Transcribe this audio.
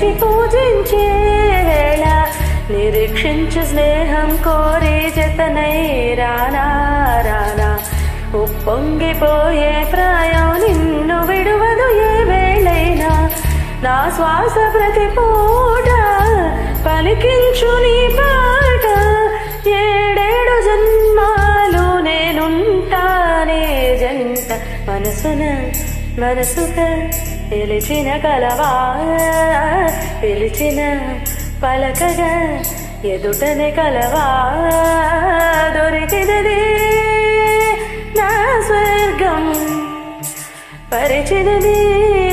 పూజించేళ నిరీక్షించు స్నేహం కోరి జతనై రానా రానా ఉప్పొంగిపోయే ప్రాయం నిన్ను విడువదు ఏ వేళైనా నా శ్వాస ప్రతి పూట పలికించు నీ పాట ఏడేడు జన్మాలు నేనుంటానే జంట మనసున మనసుగా పిలిచిన కలవా పిలిచిన పలకగా ఎదుటనే కలవా దొరికినది నా స్వర్గం పరిచినది